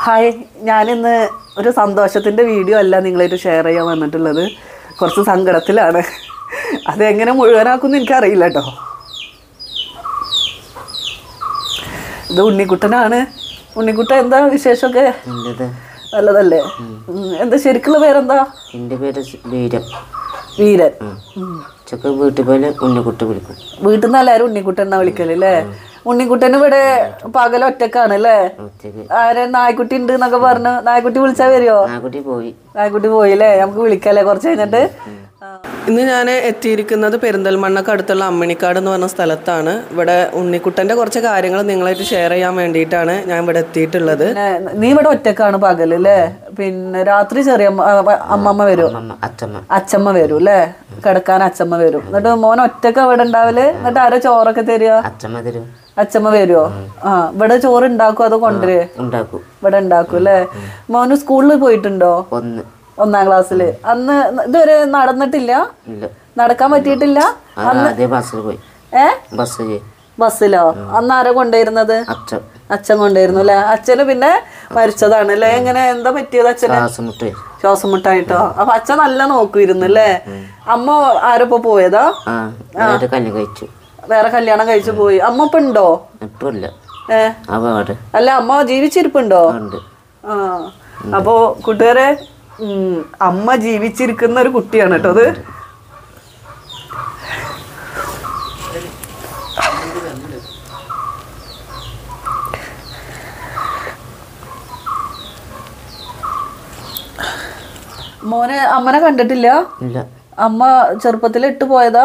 Hi ഞാനിന്ന് ഒരു സന്തോഷത്തിൻ്റെ വീഡിയോ അല്ല നിങ്ങളായിട്ട് ഷെയർ ചെയ്യാൻ വന്നിട്ടുള്ളത് കുറച്ച് സങ്കടത്തിലാണ് അതെങ്ങനെ മുഴുവനാക്കുമെന്ന് എനിക്കറിയില്ല കേട്ടോ ഇത് ഉണ്ണിക്കുട്ടനാണ് ഉണ്ണിക്കുട്ടൻ എന്താ വിശേഷമൊക്കെ എൻ്റെത് നല്ലതല്ലേ ഉം. എന്താ ശരിക്കുള്ള പേരെന്താ എൻ്റെ പേര് സ് വീരം വീരൻ ഉച്ചക്ക് വീട്ടിൽ പോയാൽ ഉണ്ണിക്കുട്ടി വിളിക്കും വീട്ടിൽ നിന്ന് എല്ലാവരും ഉണ്ണിക്കുട്ടൻ എന്നാ വിളിക്കല് അല്ലേ ഉണ്ണിക്കുട്ടൻ ഇവിടെ പകൽ ഒറ്റക്കാണ് അല്ലേ ഉച്ചക്ക് ആരെ നായ്ക്കുട്ടി ഉണ്ട് എന്നൊക്കെ പറഞ്ഞു നായ്ക്കുട്ടി വിളിച്ചാ വരുമോ നാക്കുട്ടി പോയി നായ്ക്കുട്ടി പോയില്ലേ നമുക്ക് വിളിക്കല്ലേ കുറച്ച് കഴിഞ്ഞിട്ട് ഇന്ന് ഞാൻ എത്തിയിരിക്കുന്നത് പെരിന്തൽമണ്ണക്ക് അടുത്തുള്ള അമ്മിണിക്കാട് എന്ന് പറഞ്ഞ സ്ഥലത്താണ് ഇവിടെ ഉണ്ണിക്കുട്ടൻ്റെ കുറച്ച് കാര്യങ്ങൾ നിങ്ങളായിട്ട് ഷെയർ ചെയ്യാൻ വേണ്ടിയിട്ടാണ് ഞാൻ ഇവിടെ എത്തിയിട്ടുള്ളത് പിന്നെ നീ ഇവിടെ ഒറ്റക്കാണ് പകല് അല്ലേ പിന്നെ രാത്രി ചെറിയ അമ്മ- ആ, അമ്മമ്മ വരും അമ്മ അച്ഛമ്മ അച്ചമ്മ വരും അല്ലേ കിടക്കാൻ അച്ചമ്മ വരും എന്നിട്ട് മോൻ ഒറ്റക്ക് അവിടെ ഉണ്ടാവല് എന്നിട്ട് ആരോ ചോറൊക്കെ തരിക അച്ഛമ്മ തരും അച്ചമ്മ വരുമോ ആ ഇവിടെ ചോറ് ഉണ്ടാക്കും അത് കൊണ്ടുവരേ ഉണ്ടാക്കും ഇവിടെ ഉണ്ടാക്കും അല്ലേ മോന് സ്കൂളിൽ പോയിട്ടുണ്ടോ ഒന്ന് ഒന്നാം ക്ലാസ്സില് അന്ന് ഇതുവരെ നടന്നിട്ടില്ല ഇല്ല നടക്കാൻ പറ്റിയിട്ടില്ല അത് അതേ ബസ്സിൽ പോയി ഏ ബസ്സിൽ ബസ്സിലോ അന്ന് ആരാ കൊണ്ടുവരുന്നത് അച്ഛൻ അച്ഛൻ കൊണ്ടുവരുന്നു അല്ലേ അച്ഛന് പിന്നെ മരിച്ചതാണ് അല്ലേ എങ്ങനെ എന്താ പറ്റിയത് അച്ഛന് ശ്വാസം മുട്ടേ ശ്വാസം മുട്ടായിട്ടോ അപ്പൊ അച്ഛൻ നല്ല നോക്കുമായിരുന്നു അല്ലേ അമ്മ ആരപ്പോ പോയതാ ആ വേറെ കല്ല് കഴിച്ചു വേറെ കല്യാണം കഴിച്ചു പോയി അമ്മ ഇപ്പൊ ഉണ്ടോ ഇപ്പം ഇല്ല ഏ അവ അവിടെ അല്ല അമ്മ ജീവിച്ചിരിപ്പുണ്ടോ ഉണ്ട് ആ അപ്പോ കൂട്ടുകാരെ ഉം, അമ്മ ജീവിച്ചിരിക്കുന്ന ഒരു കുട്ടിയാണ് കേട്ടോ അത് മോനെ അമ്മനെ കണ്ടിട്ടില്ല ഇല്ല അമ്മ ചെറുപ്പത്തിൽ ഇട്ട് പോയതാ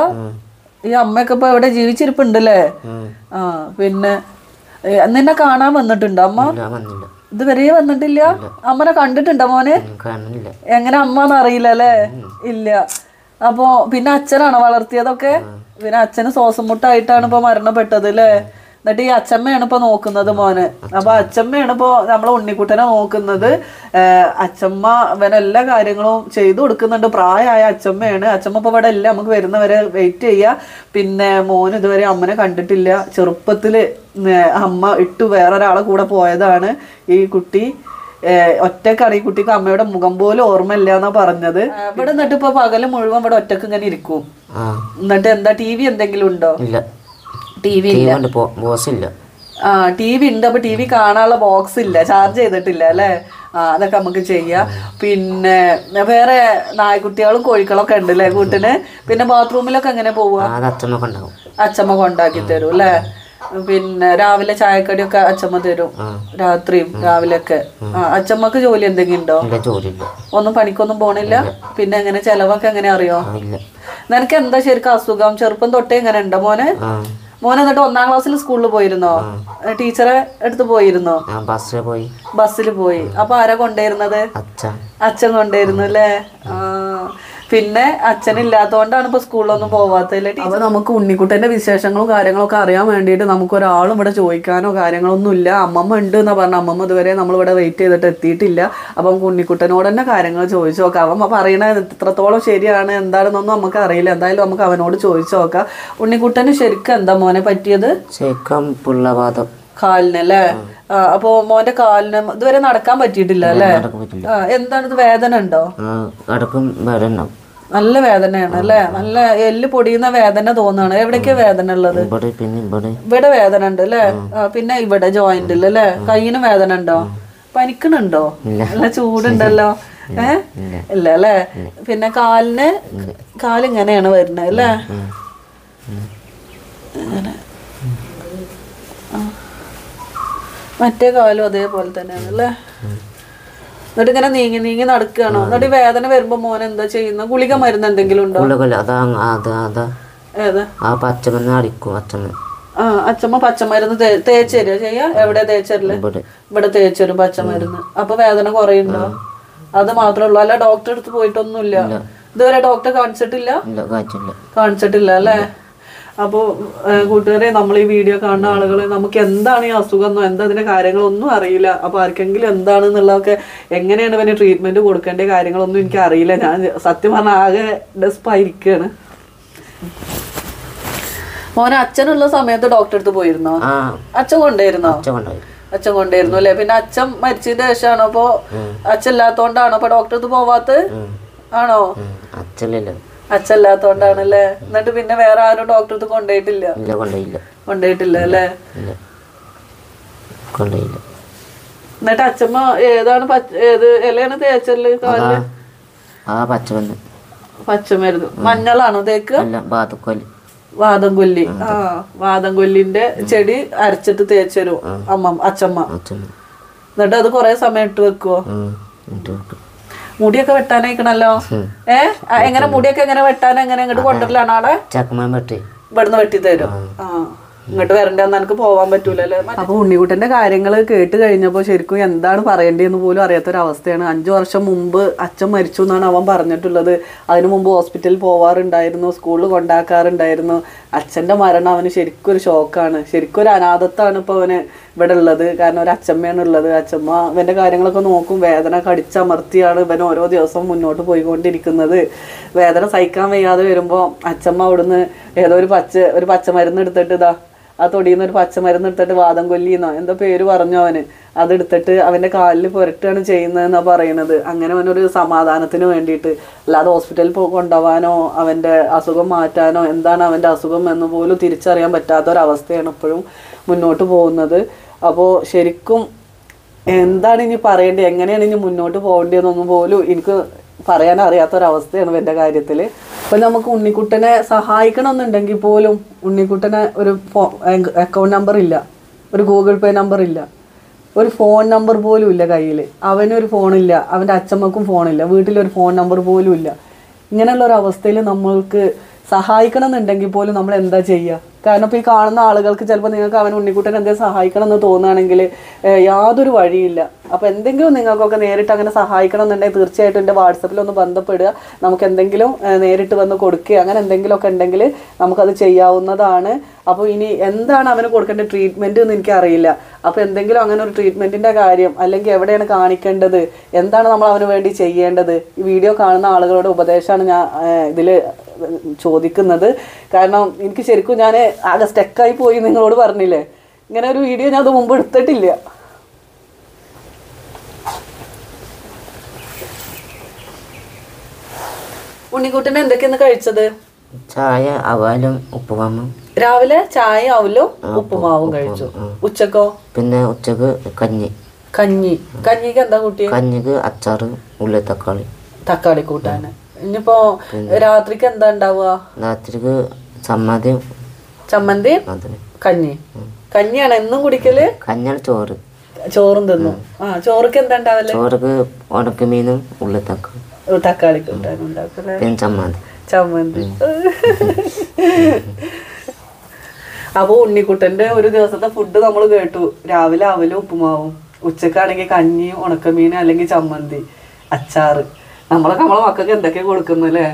ഈ അമ്മയൊക്കെ ഇപ്പൊ എവിടെ ജീവിച്ചിരിപ്പുണ്ടല്ലേ ഉം. ആ പിന്നെ ഏ, നിന്നെ കാണാൻ വന്നിട്ടുണ്ടോ അമ്മ ഇല്ല വന്നില്ല ഇതുവരെ വന്നിട്ടില്ല അമ്മനെ കണ്ടിട്ടുണ്ടോ മോനെ ഉം, കാണുന്നില്ല എങ്ങനെ അമ്മന്ന് അറിയില്ല അല്ലേ ഇല്ല അപ്പോ പിന്നെ അച്ഛനാണോ വളർത്തിയതൊക്കെ പിന്നെ അച്ഛന് ശ്വാസം മുട്ടായിട്ടാണ് ഇപ്പൊ മരണപ്പെട്ടത് അല്ലേ എന്നിട്ട് ഈ അച്ഛമ്മയാണ് ഇപ്പൊ നോക്കുന്നത് മോന് അപ്പൊ അച്ഛമ്മയാണ് ഇപ്പൊ നമ്മളെ ഉണ്ണിക്കുട്ടനെ നോക്കുന്നത് ഏഹ് അച്ഛമ്മ ഇവന് എല്ലാ കാര്യങ്ങളും ചെയ്തു കൊടുക്കുന്നുണ്ട് പ്രായമായ അച്ഛമ്മയാണ് അച്ഛമ്മ ഇപ്പൊ ഇവിടെ ഇല്ല നമുക്ക് വരുന്നവരെ വെയിറ്റ് ചെയ്യുക പിന്നെ മോന് ഇതുവരെ അമ്മനെ കണ്ടിട്ടില്ല ചെറുപ്പത്തില് ഏഹ് അമ്മ ഇട്ടു വേറൊരാളെ കൂടെ പോയതാണ് ഈ കുട്ടി ഏഹ് ഒറ്റക്കാണ് ഈ കുട്ടിക്ക് അമ്മയുടെ മുഖം പോലും ഓർമ്മയില്ല എന്നാ പറഞ്ഞത് ഏഹ് ഇവിടെ എന്നിട്ട് ഇപ്പൊ പകല് മുഴുവൻ ഇവിടെ ഒറ്റക്ക് ഇങ്ങനെ ഇരിക്കും ആ എന്നിട്ട് എന്താ ടി വി എന്തെങ്കിലും ഉണ്ടോ ഇല്ല ടി വി ടീ കൊണ്ട് പോ ബോസ് ഇല്ല ആ ടി വി ഉണ്ട് അപ്പൊ ടി വി കാണാനുള്ള ബോക്സ് ഇല്ല ചാർജ് ചെയ്തിട്ടില്ല അല്ലേ ആ അതൊക്കെ നമുക്ക് ചെയ്യാം പിന്നെ വേറെ നായ്ക്കുട്ടികളും കോഴികളൊക്കെ ഉണ്ട് അല്ലേ കൂട്ടിന് പിന്നെ ബാത്റൂമിലൊക്കെ എങ്ങനെ പോവുക ആ, അത് അച്ഛമ്മ ഉണ്ടാവും അച്ചമ്മ കൊണ്ടാക്കി തരും അല്ലേ പിന്നെ രാവിലെ ചായക്കടിയൊക്കെ അച്ചമ്മ തരും ആ. രാത്രിയും രാവിലെയൊക്കെ ആ അച്ചമ്മക്ക് ജോലി എന്തെങ്കിലും ഉണ്ടോ ഇല്ല ജോലിയില്ല ഒന്നും പണിക്കൊന്നും പോണില്ല പിന്നെ എങ്ങനെ ചെലവൊക്കെ എങ്ങനെ അറിയോ ആ, ഇല്ല നിനക്ക് എന്താ ശരിക്കും അസുഖം ചെറുപ്പം തൊട്ടേ എങ്ങനെ ഉണ്ടോ മോനെ ആ മോൻ എന്നിട്ട് ഒന്നാം ക്ലാസ്സിൽ സ്കൂളിൽ പോയിരുന്നോ ടീച്ചറെ അടുത്ത് പോയിരുന്നോ ഞാൻ ബസ്സിൽ പോയി ബസ്സിൽ പോയി അപ്പൊ ആരാ കൊണ്ടുവരുന്നത് അച്ഛൻ അച്ഛൻ കൊണ്ടുവരുന്നു അല്ലേ ആ പിന്നെ അച്ഛനില്ലാത്തോണ്ടാണ് ഇപ്പൊ സ്കൂളിലൊന്നും പോവാത്തല്ലേ അപ്പൊ നമുക്ക് ഉണ്ണിക്കുട്ടന്റെ വിശേഷങ്ങളും കാര്യങ്ങളൊക്കെ അറിയാൻ വേണ്ടിയിട്ട് നമുക്ക് ഒരാളും ഇവിടെ ചോദിക്കാനോ കാര്യങ്ങളൊന്നും ഇല്ല അമ്മമ്മ ഉണ്ട് എന്നാ പറഞ്ഞ അമ്മമ്മ ഇതുവരെ നമ്മൾ ഇവിടെ വെയിറ്റ് ചെയ്തിട്ട് എത്തിയിട്ടില്ല അപ്പൊ നമുക്ക് ഉണ്ണിക്കുട്ടനോട് തന്നെ കാര്യങ്ങൾ ചോദിച്ചു നോക്കാം അവൻ പറയണത് എത്രത്തോളം ശരിയാണ് എന്താണെന്നൊന്നും നമുക്ക് അറിയില്ല എന്തായാലും നമുക്ക് അവനോട് ചോദിച്ചു നോക്കാം ഉണ്ണിക്കുട്ടന് ശരിക്കും എന്താ മോനെ പറ്റിയത് ശേഖം പുള്ളവാദം കാലിന് അല്ലേ ആ, അപ്പൊ മോന്റെ കാലിന് ഇതുവരെ നടക്കാൻ പറ്റിയിട്ടില്ല അല്ലേ നടക്കാൻ പറ്റില്ല ആ, എന്താണ് ഇത് വേദന ഉണ്ടോ ആ, കിടക്കും വരണം നല്ല വേദനയാണ് അല്ലേ നല്ല എല്ല് പൊടിയുന്ന വേദന തോന്നാണ് എവിടേക്കാ വേദന ഉള്ളത് ഇവിടെ പിന്നെ ഇവിടെ ഇവിടെ വേദന ഉണ്ട് അല്ലേ ആ, പിന്നെ ഇവിടെ ജോയിന്റിൽ അല്ലേ കയ്യിന് വേദന ഉണ്ടോ പനിക്കണുണ്ടോ നല്ല ചൂടുണ്ടല്ലോ ഏ ഇല്ല അല്ലേ പിന്നെ കാലിന് കാലിങ്ങനെയാണ് വരുന്നത് അല്ലേ ഇങ്ങനെ. ആ. മറ്റേ കാലും അതേപോലെ തന്നെയാണ് അല്ലേ എന്നിട്ട് ഇങ്ങനെ നീങ്ങി നീങ്ങി നടക്കുകയാണോ എന്നിട്ട് ഈ വേദന വരുമ്പോ മോൻ എന്താ ചെയ്യുന്ന ഗുളിക മരുന്ന് എന്തെങ്കിലും ഉണ്ടോ ഉള്ളുകൊല്ല അതാ അത് അതാ ഏതാ ആ പച്ചമന്ന് അടിക്കും അച്ഛമ്മ ആ അച്ഛമ്മ പച്ചമരുന്ന് തേ- തേച്ച് തരുക ചെയ്യാ എവിടെ തേച്ചരല് ഇവിടെ ഇവിടെ തേച്ച് തരും പച്ചമരുന്ന് അപ്പൊ വേദന കുറയുണ്ടോ അത് മാത്രമേ ഉള്ളൂ അല്ല ഡോക്ടറെ അടുത്ത് പോയിട്ടൊന്നുമില്ല ഇതുവരെ ഡോക്ടറെ കാണിച്ചിട്ടില്ല ഇല്ല കാറ്റില്ല കാണിച്ചിട്ടില്ല അല്ലേ അപ്പോൾ കൂട്ടുകാരെ നമ്മൾ ഈ വീഡിയോ കാണുന്ന ആളുകൾ നമുക്ക് എന്താണ് ഈ അസുഖം എന്നോ എന്താ ഇതിന്റെ കാര്യങ്ങളൊന്നും അറിയില്ല അപ്പോൾ ആർക്കെങ്കിലും എന്താണെന്നുള്ളതൊക്കെ എങ്ങനെയാണ് ഇവന് ട്രീറ്റ്മെന്റ് കൊടുക്കേണ്ട കാര്യങ്ങളൊന്നും എനിക്ക് അറിയില്ല ഞാൻ സത്യം പറഞ്ഞാൽ ആകെ ഡെസ്പായിരിക്കുകയാണ് മോനെ അച്ഛനുള്ള സമയത്ത് ഡോക്ടറെ അടുത്ത് പോയിരുന്നോ ആ അച്ഛൻ കൊണ്ടുവരുന്നോ അച്ഛൻ കൊണ്ടുപോയി അച്ഛൻ കൊണ്ടുവരുന്നു അല്ലേ പിന്നെ അച്ഛൻ മരിച്ചതിന്റെ ശേഷമാണോ അപ്പോ അച്ഛൻ ഇല്ലാത്തോണ്ടാണോ അപ്പൊ ഡോക്ടർ അടുത്ത് പോവാത്ത ആണോ അച്ഛനില്ല അച്ഛൻ ഇല്ലാത്തോണ്ടാണല്ലേ എന്നിട്ട് പിന്നെ വേറെ ആരും ഡോക്ടർ അടുത്ത് കൊണ്ടുപോയിട്ടില്ല ഇല്ല കൊണ്ടുപോയില്ല കൊണ്ടുപോയിട്ടില്ല അല്ലേ ഇല്ല കൊണ്ടുപോയില്ല എന്നിട്ട് അച്ഛമ്മ ഏതാണ് പച്ച ഏത് ഇലയാണ് തേച്ചല് ആ കാലില് ആ പച്ചമണ്ണ് പച്ചമരുന്ന് മഞ്ഞളാണോ തേക്ക് അല്ല ബാതുക്കോല് വാദം കൊല്ലി ആ വാദം കൊല്ലിന്റെ ചെടി അരച്ചിട്ട് തേച്ചരും അമ്മ അച്ഛമ്മ അച്ഛമ്മ എന്നിട്ട് അത് കൊറേ സമയം ഇട്ട് വെക്കുവോ ഉം. ഇട്ട് വെക്കും. മുടിയൊക്കെ വെട്ടാനായിക്കണല്ലോ ഏ ആ, എങ്ങനെ മുടിയൊക്കെ എങ്ങനെ വെട്ടാൻ എങ്ങനെ ഇങ്ങോട്ട് കൊണ്ടുവരലാണ് ആളെ ചക്കമാൻ വെട്ടി ഇവിടുന്ന് വെട്ടി തരും ആ ഇങ്ങോട്ട് വരണ്ടെന്ന് എനിക്ക് പോവാൻ പറ്റൂലല്ലേ അപ്പൊ ഉണ്ണിക്കുട്ടന്റെ കാര്യങ്ങൾ കേട്ട് കഴിഞ്ഞപ്പോ ശരിക്കും എന്താണ് പറയേണ്ടതെന്ന് പോലും അറിയാത്തൊരവസ്ഥയാണ് അഞ്ചു വർഷം മുമ്പ് അച്ഛൻ മരിച്ചു എന്നാണ് അവൻ പറഞ്ഞിട്ടുള്ളത് അതിനു മുമ്പ് ഹോസ്പിറ്റലിൽ പോവാറുണ്ടായിരുന്നു സ്കൂളിൽ കൊണ്ടാക്കാറുണ്ടായിരുന്നു അച്ഛന്റെ മരണം അവന് ശരിക്കും ഒരു ഷോക്കാണ് ശരിക്കും ഒരു അനാഥത്താണ് ഇപ്പൊ അവന് ഇവിടെ ഉള്ളത് കാരണം ഒരു അച്ഛമ്മയാണ് ഉള്ളത് അച്ഛമ്മ ഇവന്റെ കാര്യങ്ങളൊക്കെ നോക്കും വേദന കടിച്ചമർത്തിയാണ് ഇവൻ ഓരോ ദിവസവും മുന്നോട്ട് പോയിക്കൊണ്ടിരിക്കുന്നത് വേദന സഹിക്കാൻ വയ്യാതെ വരുമ്പോൾ അച്ഛമ്മ അവിടുന്ന് ഏതോ ഒരു പച്ച ഒരു പച്ചമരുന്ന് എടുത്തിട്ട് ഇതാ ആ തൊടിയിൽ നിന്ന് ഒരു പച്ചമരുന്ന് എടുത്തിട്ട് വാദം കൊല്ലിന്നോ എന്തോ പേര് പറഞ്ഞു അവന് അതെടുത്തിട്ട് അവന്റെ കാലിൽ പുരട്ടാണ് ചെയ്യുന്നതെന്നാ പറയണത് അങ്ങനെ അവനൊരു സമാധാനത്തിന് വേണ്ടിയിട്ട് അല്ലാതെ ഹോസ്പിറ്റലിൽ പോ കൊണ്ടുപോകാനോ അവന്റെ അസുഖം മാറ്റാനോ എന്താണ് അവന്റെ അസുഖം എന്ന് പോലും തിരിച്ചറിയാൻ പറ്റാത്ത ഒരവസ്ഥയാണ് ഇപ്പോഴും മുന്നോട്ട് പോകുന്നത് അപ്പോൾ ശരിക്കും എന്താണ് ഇനി പറയേണ്ടത് എങ്ങനെയാണ് ഇനി മുന്നോട്ട് പോകേണ്ടതെന്നൊന്നും പോലും എനിക്ക് പറയാൻ അറിയാത്തൊരവസ്ഥയാണ് എൻ്റെ കാര്യത്തിൽ അപ്പം നമുക്ക് ഉണ്ണിക്കുട്ടനെ സഹായിക്കണമെന്നുണ്ടെങ്കിൽ പോലും ഉണ്ണിക്കുട്ടനെ ഒരു ഫോ അക്കൗണ്ട് നമ്പർ ഇല്ല ഒരു ഗൂഗിൾ പേ നമ്പർ ഇല്ല ഒരു ഫോൺ നമ്പർ പോലും ഇല്ല കയ്യിൽ അവനൊരു ഫോണില്ല അവൻ്റെ അച്ഛമ്മക്കും ഫോണില്ല വീട്ടിലൊരു ഫോൺ നമ്പർ പോലും ഇല്ല ഇങ്ങനെയുള്ള ഒരു അവസ്ഥയിൽ നമ്മൾക്ക് സഹായിക്കണം എന്നുണ്ടെങ്കിൽ പോലും നമ്മൾ എന്താ ചെയ്യുക കാരണം ഇപ്പോൾ ഈ കാണുന്ന ആളുകൾക്ക് ചിലപ്പോൾ നിങ്ങൾക്ക് അവൻ ഉണ്ണിക്കുട്ടൻ എന്തെങ്കിലും സഹായിക്കണം എന്ന് തോന്നുകയാണെങ്കിൽ ഏഹ്, യാതൊരു വഴിയില്ല അപ്പോൾ എന്തെങ്കിലും നിങ്ങൾക്കൊക്കെ നേരിട്ട് അങ്ങനെ സഹായിക്കണം എന്നുണ്ടെങ്കിൽ തീർച്ചയായിട്ടും എൻ്റെ വാട്സപ്പിൽ ഒന്ന് ബന്ധപ്പെടുക നമുക്ക് എന്തെങ്കിലും ഏഹ്, നേരിട്ട് വന്ന് കൊടുക്കുക അങ്ങനെ എന്തെങ്കിലുമൊക്കെ ഉണ്ടെങ്കിൽ നമുക്കത് ചെയ്യാവുന്നതാണ് അപ്പോൾ ഇനി എന്താണ് അവന് കൊടുക്കേണ്ട ട്രീറ്റ്മെൻറ്റ് എന്ന് എനിക്കറിയില്ല അപ്പോൾ എന്തെങ്കിലും അങ്ങനെ ഒരു ട്രീറ്റ്മെൻറ്റിൻ്റെ കാര്യം അല്ലെങ്കിൽ എവിടെയാണ് കാണിക്കേണ്ടത് എന്താണ് നമ്മൾ അവന് വേണ്ടി ചെയ്യേണ്ടത് ഈ വീഡിയോ കാണുന്ന ആളുകളുടെ ഉപദേശമാണ് ഞാൻ ഇതിൽ ചോദിക്കുന്നത് കാരണം എനിക്ക് ശരിക്കും ഞാൻ ആകെ സ്റ്റക്കായി പോയി നിങ്ങളോട് പറഞ്ഞില്ലേ ഇങ്ങനെ ഒരു വീഡിയോ ഞാൻ അത് മുമ്പ് എടുത്തിട്ടില്ല ഉണ്ണിക്കുട്ടൻ എന്തൊക്കെയാണ് കഴിച്ചത് ചായ അവലും ഉപ്പുമാവും രാവിലെ ചായ അവലും ഉപ്പുമാവും കഴിച്ചു ഉച്ചക്കോ പിന്നെ ഉച്ചക്ക് കഞ്ഞി കഞ്ഞി കഞ്ഞിക്ക് എന്താ കൂട്ടിയ കഞ്ഞിക്ക് അച്ചാറ് ഉള്ളി തക്കാളി തക്കാളി കൂട്ടാന് ഇനിയിപ്പോ രാത്രിക്ക് എന്താ ഉണ്ടാവുക രാത്രിക്ക് ചമ്മന്തി ചമ്മന്തി അതിന് കഞ്ഞി കഞ്ഞിയാണ് എന്നും കുടിക്കല് കഞ്ഞാൽ ചോറ് ചോറും തിന്നു ആ ചോറുക്ക് എന്താ ഉണ്ടാവല് ചോറുക്ക് ഉണക്കമീനും ഉള്ളി തക്കാളി ഒരു തക്കാളി കൂട്ടാനും ഉണ്ടാക്കല്ലേ പിന്നെ ചമ്മന്തി ചമ്മന്തി അപ്പൊ ഉണ്ണിക്കുട്ടന്റെ ഒരു ദിവസത്തെ ഫുഡ് നമ്മൾ കേട്ടു രാവിലെ അവലും ഉപ്പുമാവും ഉച്ചക്കാണെങ്കിൽ കഞ്ഞിയും ഉണക്കമീനും അല്ലെങ്കിൽ ചമ്മന്തി അച്ചാറ് നമ്മളൊക്കെ നമ്മളെ മക്കൾക്ക് എന്തൊക്കെ കൊടുക്കുന്നു അല്ലേ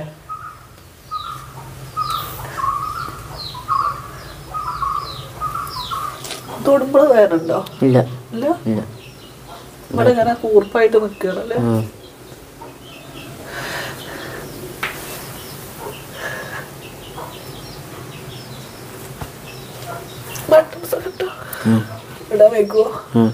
തൊടുമ്പോൾ വേറെ ഉണ്ടോ ഇല്ല ഇല്ല ഇല്ല ഇവിടെ ഇങ്ങനെ കൂർപ്പായിട്ട് നിൽക്കുകയാണല്ലേ ഉം. ബട്ടൺസ് ഒക്കെ ഇട്ടോ ഉം. ഇടാൻ വെക്കുവോ ഉം.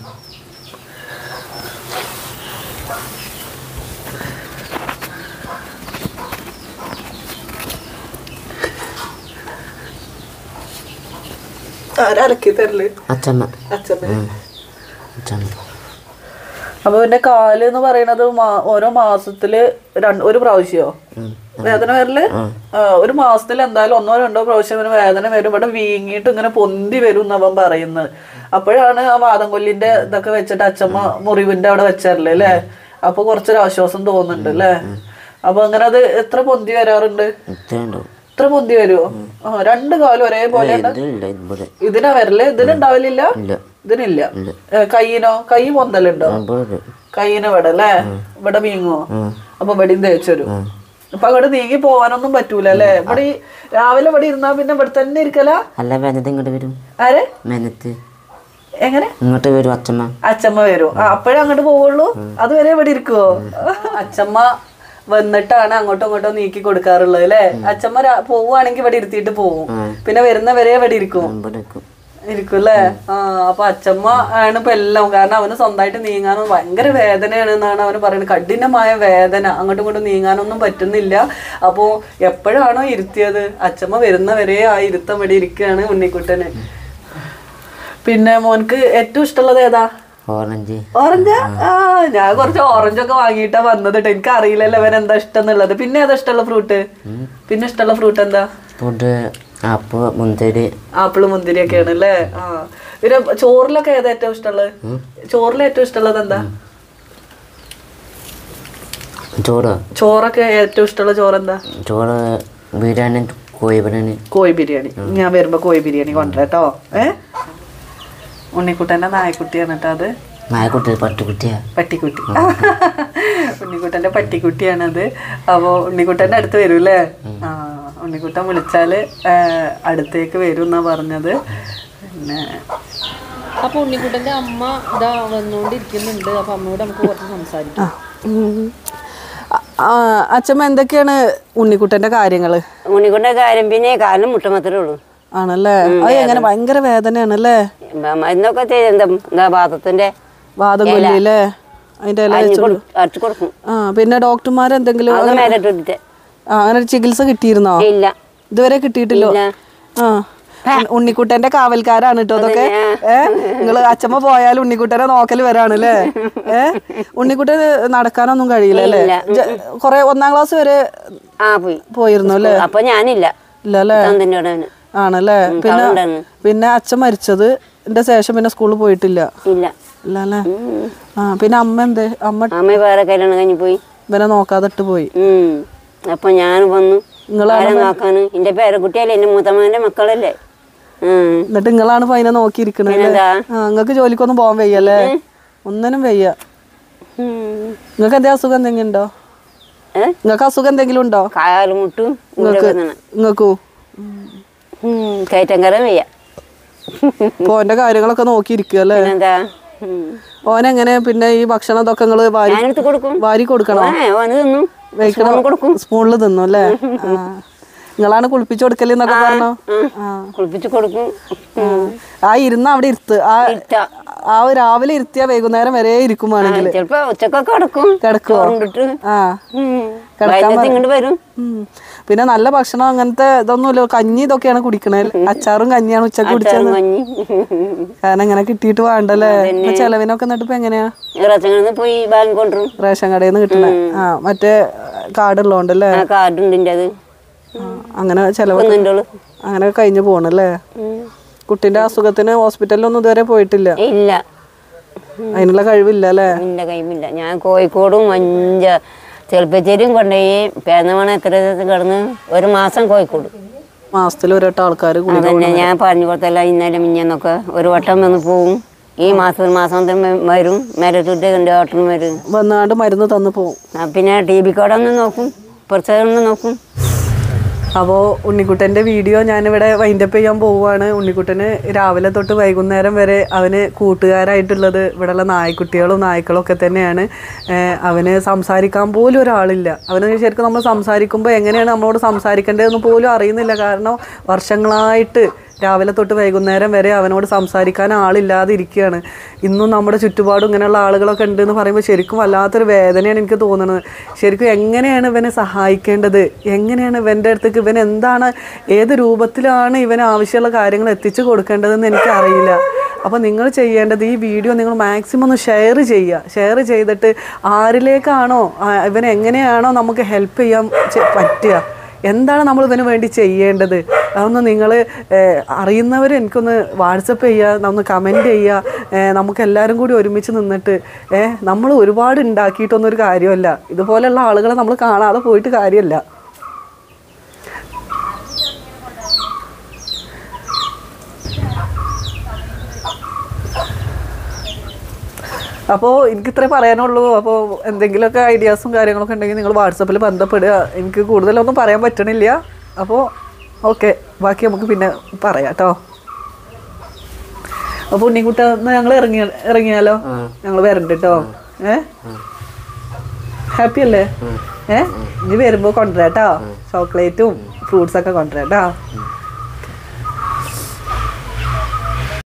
ആരലക്കി തരല് അച്ചമ്മ അച്ഛമ്മ ഉം. അച്ചമ്മ അപ്പൊ പിന്നെ കാല് എന്ന് പറയണത് മാ- ഓരോ മാസത്തില് രണ്ട് ഒരു പ്രാവശ്യമോ ഉം. വേദന വരല് ആ, ഒരു മാസത്തിൽ എന്തായാലും ഒന്നോ രണ്ടോ പ്രാവശ്യം ഇവന് വേദന വരും ഇവിടെ വീങ്ങിയിട്ട് ഇങ്ങനെ പൊന്തി വരും എന്നവൻ പറയുന്നത് അപ്പോഴാണ് ആ വാദം കൊല്ലിന്റെ ഇതൊക്കെ വെച്ചിട്ട് അച്ഛമ്മ മുറിവിന്റെ അവിടെ വെച്ചല്ലേ അല്ലേ അപ്പൊ കുറച്ചൊരു ആശ്വാസം തോന്നുന്നുണ്ട് അല്ലേ അപ്പൊ അങ്ങനെ അത് എത്ര പൊന്തി വരാറുണ്ട് ഇത്രയുണ്ടോ എത്ര പൊന്തി വരുമോ ആ രണ്ട് കാലും ഒരേപോലെ ഇതില്ല ഇവിടെ ഇതിനാ വരല് ഇതിനുണ്ടാവലില്ല ഇല്ല ഇതിനില്ല ഏ, കയ്യിനോ കൈ പൊന്തലുണ്ടോ ഇവിടെ കയ്യിന് ഇവിടെ അല്ലേ ഇവിടെ വീങ്ങുവോ ഉം. അപ്പൊ ഇവിടെയും തേച്ചു വരും അപ്പൊ അവിടെ നീങ്ങി പോവാനൊന്നും പറ്റൂല അല്ലേ ഇവിടെ ഈ രാവിലെ ഇവിടെ ഇരുന്നാ പിന്നെ ഇവിടെ തന്നെ ഇരിക്കല അല്ല മെനത്ത് ഇങ്ങോട്ട് വരും ആരെ മെനത്ത് എങ്ങനെ ഇങ്ങോട്ട് വരും അച്ചമ്മ അച്ചമ്മ വരും ആ അപ്പോഴേ അങ്ങോട്ട് പോവുള്ളൂ അതുവരെ ഇവിടെ ഇരിക്കുവോ അച്ചമ്മ വന്നിട്ടാണ് അങ്ങോട്ടും ഇങ്ങോട്ടും നീക്കി കൊടുക്കാറുള്ളത് അല്ലേ അച്ചമ്മ രാ- പോവുകയാണെങ്കിൽ ഇവിടെ ഇരുത്തിയിട്ട് പോവും പിന്നെ വരുന്നവരെ ഇവിടെ ഇരിക്കും ഇവിടെ നിൽക്കും ഇരിക്കുമല്ലേ ആ അപ്പൊ അച്ഛമ്മ ആണ് ഇപ്പൊ എല്ലാം കാരണം അവന് സ്വന്തമായിട്ട് നീങ്ങാനും ഭയങ്കര വേദനയാണ് എന്നാണ് അവന് പറയുന്നത് കഠിനമായ വേദന അങ്ങോട്ടും ഇങ്ങോട്ടും നീങ്ങാനൊന്നും പറ്റുന്നില്ല അപ്പോ എപ്പോഴാണോ ഇരുത്തിയത് അച്ഛമ്മ വരുന്നവരെ ആ ഇരുത്തം ഇവിടെ ഇരിക്കുകയാണ് ഉണ്ണിക്കുട്ടന് പിന്നെ മോൻക്ക് ഏറ്റവും ഇഷ്ടമുള്ളത് ഏതാ ഓറഞ്ച് ഓറഞ്ചാ ആ ഞാൻ കുറച്ച് ഓറഞ്ച് ഒക്കെ വാങ്ങിയിട്ടാ വന്നത് കേട്ടോ എനിക്ക് അറിയില്ലല്ലോ അവൻ എന്താ ഇഷ്ടം എന്നുള്ളത് പിന്നെ ഏതാ ഇഷ്ടമുള്ള ഫ്രൂട്ട് പിന്നെ ഇഷ്ടമുള്ള ഫ്രൂട്ട് എന്താ ഫുഡ് ആപ്പ് മുന്തിരി ആപ്പിള് മുന്തിരി ഒക്കെയാണ് അല്ലേ ആ പിന്നെ ചോറിലൊക്കെ ഏതാ ഏറ്റവും ഇഷ്ടമുള്ളത് ചോറിൽ ഏറ്റവും ഇഷ്ടമുള്ളത് എന്താ ചോറ് ചോറൊക്കെ ഏറ്റവും ഇഷ്ടമുള്ള ചോറ് എന്താ ചോറ് ബിരിയാണി കോഴി ബിരിയാണി കോഴി ബിരിയാണി ഞാൻ വരുമ്പോ കോഴി ബിരിയാണി കൊണ്ടുവരാട്ടോ ഏ ഉണ്ണിക്കുട്ടന്റെ നായക്കുട്ടിയാണ് കേട്ടോ അത് നായക്കുട്ടി പട്ടുകുട്ടിയാ പട്ടിക്കുട്ടി ഉണ്ണിക്കുട്ടന്റെ പട്ടിക്കുട്ടിയാണത് അപ്പോൾ ഉണ്ണിക്കുട്ടന്റെ അടുത്ത് വരും അല്ലേ ആ ഉണ്ണിക്കുട്ടൻ വിളിച്ചാല് ആ, അടുത്തേക്ക് വരും എന്നാ പറഞ്ഞത് പിന്നെ അപ്പൊ ഉണ്ണിക്കുട്ടന്റെ അമ്മ ഇതാ വന്നുകൊണ്ടിരിക്കുന്നുണ്ട് അപ്പൊ അമ്മയോട് നമുക്ക് കുറച്ച് സംസാരിക്കാം അച്ഛമ്മ എന്തൊക്കെയാണ് ഉണ്ണിക്കുട്ടന്റെ കാര്യങ്ങള് ഉണ്ണിക്കൊണ്ട കാര്യം പിന്നെ കാലം മുട്ട മാത്രമേ ഉള്ളൂ ആണല്ലേ അത് എങ്ങനെ ഭയങ്കര വേദനയാണല്ലേ മരുന്നൊക്കെ ചെയ്ത് എന്താ എന്താ പാത്രത്തിന്റെ വാദം കൊല്ലില്ലേ അതിന്റെ ഇല അരിഞ്ഞ് വെച്ച് കൊടു- അരച്ച് കൊടുക്കും ആ പിന്നെ ഡോക്ടർമാർ എന്തെങ്കിലും അത് മേലിട്ടിട്ട് ആ, അങ്ങനെ ഒരു ചികിത്സ കിട്ടിയിരുന്നോ ഇല്ല ഇതുവരെ കിട്ടിയിട്ടില്ലോ ഇല്ല. ആ ഉണ്ണി- ഉണ്ണിക്കുട്ടന്റെ കാവൽക്കാരാണ് കേട്ടോ അതൊക്കെ ഏ നിങ്ങള് അച്ഛമ്മ പോയാൽ ഉണ്ണിക്കുട്ടനെ നോക്കൽ വരാണല്ലേ ഏ ഉണ്ണിക്കുട്ടൻ നടക്കാനൊന്നും കഴിയില്ല അല്ലേ ജ- കൊറേ ഒന്നാം ക്ലാസ് വരെ ആ പോയി പോയിരുന്നു അല്ലേ അപ്പൊ ഞാനില്ല ഇല്ല അല്ലേ തന്നിന്റെ അവിടെ അവന്. ആണല്ലേ പിന്നെ കവറുണ്ടായിരുന്നു. പിന്നെ അച്ഛൻ മരിച്ചത് ന്റെ ശേഷം പിന്നെ സ്കൂളിൽ പോയിട്ടില്ല ഇല്ല ഇല്ല അല്ലേ ആ പിന്നെ അമ്മ എന്തേ അമ്മ അമ്മ വേറെ കല്യാണം കഴിഞ്ഞ് പോയി ഇവനെ നോക്കാതിട്ട് പോയി ഉം അപ്പൊ ഞാൻ വന്നു നിങ്ങളാണ് ആരെ നോക്കാന് എന്റെ പേരക്കുട്ടിയല്ലേ എന്റെ മൂത്തമ്മന്റെ മക്കളല്ലേ ഉം എന്നിട്ട് നിങ്ങളാണ് ഇപ്പൊ അതിനെ നോക്കിയിരിക്കണത് പിന്നെന്താ? ആ നിങ്ങക്ക് ജോലിക്കൊന്നും പോകാൻ വയ്യല്ലേ ഒന്നിനും വയ്യ ഉം. നിങ്ങൾക്ക് എന്തേ അസുഖം എന്തെങ്കിലും ഉണ്ടോ ഏ? നിങ്ങൾക്ക് അസുഖം എന്തെങ്കിലും ഉണ്ടോ കാലുമുട്ടും ഇവിടെ നിങ്ങൾക്കു കയറ്റങ്കര വയ്യ ഇപ്പൊ ഓന്റെ കാര്യങ്ങളൊക്കെ നോക്കിയിരിക്കുക അല്ലേ പിന്നെന്താ ഉം. ഓനെങ്ങനെ പിന്നെ ഈ ഭക്ഷണം ഇതൊക്കെ നിങ്ങള് വാരി ഞാനെടുത്ത് കൊടുക്കും വാരി കൊടുക്കണോ ഏ ഓന് തിന്നു കഴിക്കണോ സ്പൂണ് കൊടുക്കും സ്പൂണിൽ തിന്നു അല്ലേ ആ നിങ്ങളാണ് കുളിപ്പിച്ചു കൊടുക്കലെന്നൊക്കെ പറഞ്ഞോ ആ കുളിപ്പിച്ച് കൊടുക്കും ഉം. ആ ഇരുന്ന് അവിടെ ഇരുത്ത് ആ ഇരുത്ത. ആ രാവിലെ ഇരുത്തിയ വൈകുന്നേരം വരെ ഇരിക്കുവാണെങ്കിൽ ചിലപ്പോ ഉച്ചക്കൊക്കെ കിടക്കും കിടക്കുവോ? ചോറുണ്ടിട്ട് ആ ഉം. കിടക്കാൻ വൈകുന്നേരത്ത് ഇങ്ങോട്ട് വരും ഉം. പിന്നെ നല്ല ഭക്ഷണം അങ്ങനത്തെ ഇതൊന്നുമില്ല കഞ്ഞി ഇതൊക്കെയാണ് കുടിക്കണേ അച്ചാറും കഞ്ഞിയാണ് ഉച്ചക്ക് കുടിച്ചത് അച്ചാറും കഞ്ഞി കാരണം ഇങ്ങനെ കിട്ടിയിട്ട് വേണ്ടല്ലേ ഇപ്പൊ ചെലവിനൊക്കെ എന്നിട്ട് ഇപ്പൊ എങ്ങനെയാ റച്ചങ്ങളിൽ പോയി ബാങ്ക് കൊണ്ടുവരും റേഷൻ കടയിൽ നിന്ന് കിട്ടണേ ആ മറ്റേ കാർഡ് ഉള്ളതുകൊണ്ടല്ലേ ആ കാർഡുണ്ട് എൻ്റെ അത് ആ, അങ്ങനെ ചെലവ് ഒന്നിൻ്റെ ഉള്ളു അങ്ങനെ കഴിഞ്ഞു പോണല്ലേ കുട്ടീന്റെ അസുഖത്തിന് ഹോസ്പിറ്റലിലൊന്നും ഇതുവരെ പോയിട്ടില്ല ഇല്ല അതിനുള്ള കഴിവില്ല അല്ലേ എൻ്റെ കൈമില്ല ഞാൻ കോഴിക്കോടും മഞ്ച ചെറുപ്പച്ചേരിയും കൊണ്ടുപോയി പേന്നമണ എത്ര ദിവസം കിടന്ന് ഒരു മാസം കോഴിക്കോട് മാസത്തിൽ ഒരട്ട ആൾക്കാർ കൂടി അതന്നെ ഞാൻ പറഞ്ഞു കൊടുത്തല്ല ഇന്നലെ മിഞ്ഞന്നൊക്കെ ഒരു വട്ടം വന്ന് പോവും ഈ മാസം ഒരു മാസം വരും മേലത്തൂട്ട് രണ്ട് വട്ടം വരും വന്നാണ്ട് മരുന്ന് തന്നു പോകും ആ, പിന്നെ ടി വി കൂടെ ഒന്ന് നോക്കും പുറത്തൊന്ന് നോക്കും അപ്പോൾ ഉണ്ണിക്കുട്ടൻ്റെ വീഡിയോ ഞാനിവിടെ വൈൻഡപ്പ് ചെയ്യാൻ പോവുകയാണ് ഉണ്ണിക്കുട്ടന് രാവിലെ തൊട്ട് വൈകുന്നേരം വരെ അവന് കൂട്ടുകാരായിട്ടുള്ളത് ഇവിടെയുള്ള നായ്ക്കുട്ടികളും നായ്ക്കളും ഒക്കെ തന്നെയാണ് ഏഹ് അവന് സംസാരിക്കാൻ പോലും ഒരാളില്ല അവന് ശരിക്കും നമ്മൾ സംസാരിക്കുമ്പോൾ എങ്ങനെയാണ് നമ്മളോട് സംസാരിക്കേണ്ടതെന്ന് പോലും അറിയുന്നില്ല കാരണം വർഷങ്ങളായിട്ട് രാവിലെ തൊട്ട് വൈകുന്നേരം വരെ അവനോട് സംസാരിക്കാൻ ആളില്ലാതെ ഇരിക്കുകയാണ് ഇന്നും നമ്മുടെ ചുറ്റുപാടും ഇങ്ങനെയുള്ള ആളുകളൊക്കെ ഉണ്ട് എന്ന് പറയുമ്പോൾ ശരിക്കും വല്ലാത്തൊരു വേദനയാണ് എനിക്ക് തോന്നുന്നത് ശരിക്കും എങ്ങനെയാണ് ഇവനെ സഹായിക്കേണ്ടത് എങ്ങനെയാണ് ഇവൻ്റെ അടുത്തേക്ക് ഇവൻ എന്താണ് ഏത് രൂപത്തിലാണ് ഇവന് ആവശ്യമുള്ള കാര്യങ്ങൾ എത്തിച്ചു കൊടുക്കേണ്ടതെന്ന് എനിക്കറിയില്ല അപ്പോൾ നിങ്ങൾ ചെയ്യേണ്ടത് ഈ വീഡിയോ നിങ്ങൾ മാക്സിമം ഒന്ന് ഷെയർ ചെയ്യുക ഷെയർ ചെയ്തിട്ട് ആരിലേക്കാണോ ആ, ഇവനെ എങ്ങനെയാണോ നമുക്ക് ഹെൽപ്പ് ചെയ്യാൻ ചെ- പറ്റുക എന്താണ് നമ്മൾ ഇവന് വേണ്ടി ചെയ്യേണ്ടത് അതൊന്ന് നിങ്ങൾ അറിയുന്നവർ എനിക്കൊന്ന് വാട്സപ്പ് ചെയ്യുക ഒന്ന് കമൻറ്റ് ചെയ്യുക ഏഹ് നമുക്ക് എല്ലാവരും കൂടി ഒരുമിച്ച് നിന്നിട്ട് ഏഹ് നമ്മൾ ഒരുപാട് ഉണ്ടാക്കിയിട്ടൊന്നും ഒരു കാര്യമല്ല ഇതുപോലെയുള്ള ആളുകളെ നമ്മൾ കാണാതെ പോയിട്ട് കാര്യമല്ല അപ്പോൾ എനിക്ക് ഇത്രേ പറയാനുള്ളൂ അപ്പോൾ എന്തെങ്കിലുമൊക്കെ ഐഡിയാസും കാര്യങ്ങളൊക്കെ ഉണ്ടെങ്കിൽ നിങ്ങൾ വാട്സപ്പിൽ ബന്ധപ്പെടുക എനിക്ക് കൂടുതലൊന്നും പറയാൻ പറ്റണില്ല അപ്പോൾ ഓക്കെ ബാക്കി നമുക്ക് പിന്നെ പറയാം കേട്ടോ അപ്പോൾ ഉണ്ണിക്കുട്ട ഞങ്ങൾ ഇറങ്ങി ഇറങ്ങിയാലോ ഞങ്ങൾ വരണ്ട് കേട്ടോ ഏ ഹാപ്പി അല്ലേ ഏ ഇനി വരുമ്പോൾ കൊണ്ടുവരാട്ടോ ചോക്ലേറ്റും ഫ്രൂട്ട്സ് ഒക്കെ കൊണ്ടുവരാട്ടോ